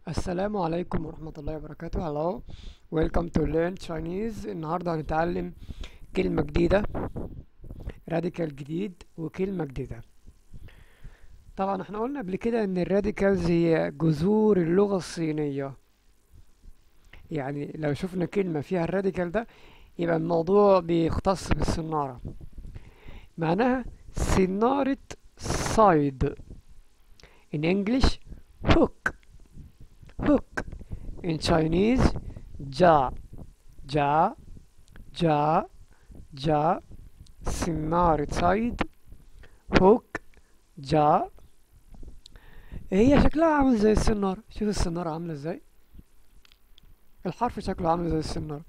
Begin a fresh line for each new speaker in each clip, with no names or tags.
السلام عليكم ورحمة الله وبركاته hello welcome to learn Chinese النهاردة هنتعلم كلمة جديدة راديكال جديد وكلمة جديدة طبعا احنا قلنا قبل كده ان الراديكالز هي جذور اللغة الصينية يعني لو شفنا كلمة فيها الراديكال ده يبقى الموضوع بيختص بالصنارة معناها صنارة صيد in English hook hook in Chinese ja ja ja ja صنارة صيد hook ja هي شكلها عامل زي السنارة شوف السنارة عاملة ازاي الحرف شكله عامل زي السنارة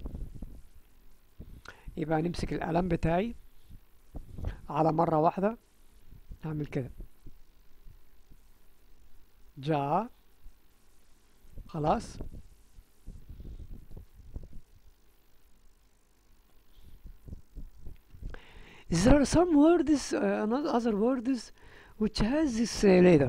يبقى نمسك القلم بتاعي على مرة واحدة هعمل كده جا خلاص there are some words uh, not other words which has this uh, later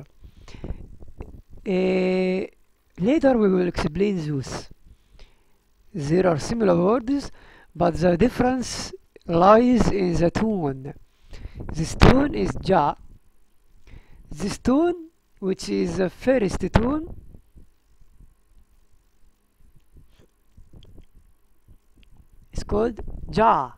uh, later we will explain those there are similar words but the difference lies in the tone this tone is ja this tone which is the first tone is called ja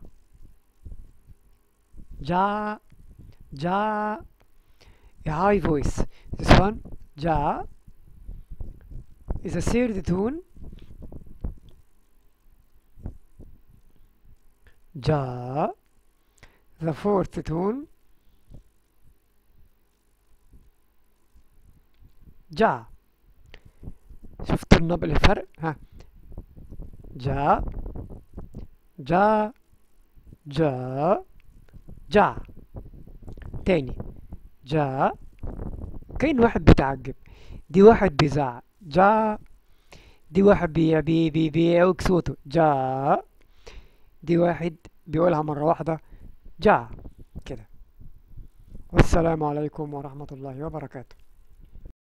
ja ja a high voice this one ja is a third tone ja the fourth tone جا شفت النبل الفرق ها جا جا جا جا تاني جا كاين واحد بيتعجب دي واحد بيزعق جا دي واحد بي بي بي بيعوج صوته جا دي واحد بيقولها مرة واحدة جا كده والسلام عليكم ورحمة الله وبركاته